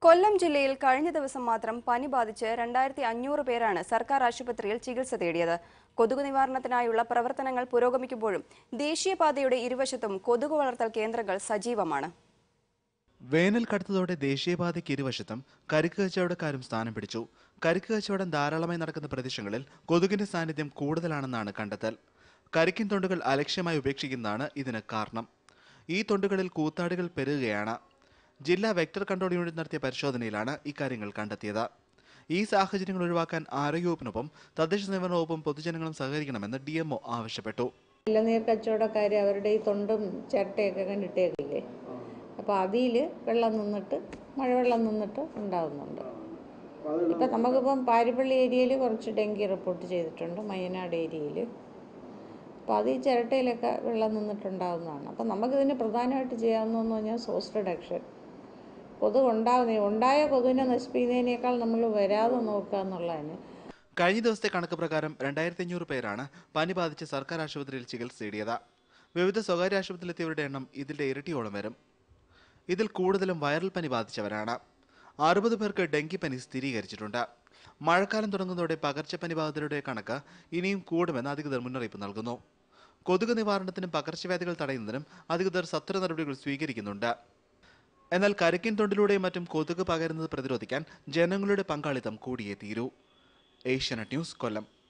കൊല്ലം ജില്ലയിൽ കഴിഞ്ഞ ദിവസം മാത്രം പനി ബാധിച്ച് രണ്ടായിരത്തി അഞ്ഞൂറ് പേരാണ് സർക്കാർ ആശുപത്രിയിൽ ചികിത്സ തേടിയത് കൊതുക് നിവാരണത്തിനായുള്ള പ്രവർത്തനങ്ങൾ പുരോഗമിക്കുമ്പോഴും ദേശീയപാതയുടെ ഇരുവശത്തും കൊതുക് വളർത്തൽ കേന്ദ്രങ്ങൾ സജീവമാണ് വേനൽ കടുത്തതോടെ ദേശീയപാതയ്ക്ക് ഇരുവശത്തും കരിക്ക് കച്ചവടക്കാരും സ്ഥാനം പിടിച്ചു കരിക്ക് കച്ചവടം ധാരാളമായി നടക്കുന്ന പ്രദേശങ്ങളിൽ കൊതുകിന്റെ സാന്നിധ്യം കൂടുതലാണെന്നാണ് കണ്ടെത്തൽ കരിക്കിൻ തൊണ്ടുകൾ അലക്ഷ്യമായി ഉപേക്ഷിക്കുന്നതാണ് ഇതിന് കാരണം ഈ തൊണ്ടുകളിൽ കൂത്താടുകൾ പെരുകുകയാണ് ജില്ലാ വെക്ടർ കൺട്രോൾ യൂണിറ്റ് നടത്തിയ പരിശോധനയിലാണ് ഇക്കാര്യങ്ങൾ കണ്ടെത്തിയത് ഈ സാഹചര്യങ്ങൾ ഒഴിവാക്കാൻ ആരോഗ്യവകുപ്പിനൊപ്പം തദ്ദേശ സ്വയംഭരണ വകുപ്പും പൊതുജനങ്ങളും സഹകരിക്കണമെന്ന് ഡി ആവശ്യപ്പെട്ടു ഇളനീർ കച്ചവടക്കാർ അവരുടെ ഈ തൊണ്ടും ചിരട്ടയൊക്കെ കണ്ടിട്ടേക്കില്ലേ അപ്പോൾ അതിൽ വെള്ളം നിന്നിട്ട് മഴവെള്ളം നിന്നിട്ട് ഉണ്ടാകുന്നുണ്ട് ഇപ്പം നമുക്കിപ്പം പാരിപ്പള്ളി ഏരിയയിൽ കുറച്ച് ഡെങ്കി റിപ്പോർട്ട് ചെയ്തിട്ടുണ്ട് മയ്യനാട് ഏരിയയിൽ അപ്പോൾ അത് ഈ ചിരട്ടയിലൊക്കെ വെള്ളം നിന്നിട്ടുണ്ടാകുന്നതാണ് അപ്പം നമുക്കിതിന് പ്രധാനമായിട്ട് ചെയ്യാവുന്നതെന്ന് പറഞ്ഞാൽ സോഴ്സ് റിഡക്ഷൻ കൊതുക് ഉണ്ടാകുന്ന ഉണ്ടായ കൊതുകിനെ നശിപ്പിക്കുന്നതിനേക്കാൾ നമ്മൾ വരാതെ നോക്കുക എന്നുള്ളതിന് കഴിഞ്ഞ ദിവസത്തെ കണക്ക് പ്രകാരം രണ്ടായിരത്തി അഞ്ഞൂറ് പേരാണ് പനി ബാധിച്ച് സർക്കാർ ആശുപത്രിയിൽ ചികിത്സ തേടിയത് വിവിധ സ്വകാര്യ ആശുപത്രിയിലെത്തിയവരുടെ എണ്ണം ഇതിന്റെ ഇരട്ടിയോളം വരും ഇതിൽ കൂടുതലും വൈറൽ പനി ബാധിച്ചവരാണ് അറുപത് പേർക്ക് ഡെങ്കിപ്പനി സ്ഥിരീകരിച്ചിട്ടുണ്ട് മഴക്കാലം തുടങ്ങുന്നതോടെ പകർച്ചപ്പനി ബാധിതരുടെ കണക്ക് ഇനിയും കൂടുമെന്ന് അധികൃതർ മുന്നറിയിപ്പ് നൽകുന്നു കൊതുക് നിവാരണത്തിനും പകർച്ചവ്യാധികൾ തടയുന്നതിനും അധികൃതർ സത്വര നടപടികൾ സ്വീകരിക്കുന്നുണ്ട് എന്നാൽ കരിക്കിൻ തൊണ്ടിലൂടെയും മറ്റും കൊതുക് പകരുന്നത് പ്രതിരോധിക്കാൻ ജനങ്ങളുടെ പങ്കാളിത്തം കൂടിയേ തീരൂ ഏഷ്യാനെറ്റ് ന്യൂസ് കൊല്ലം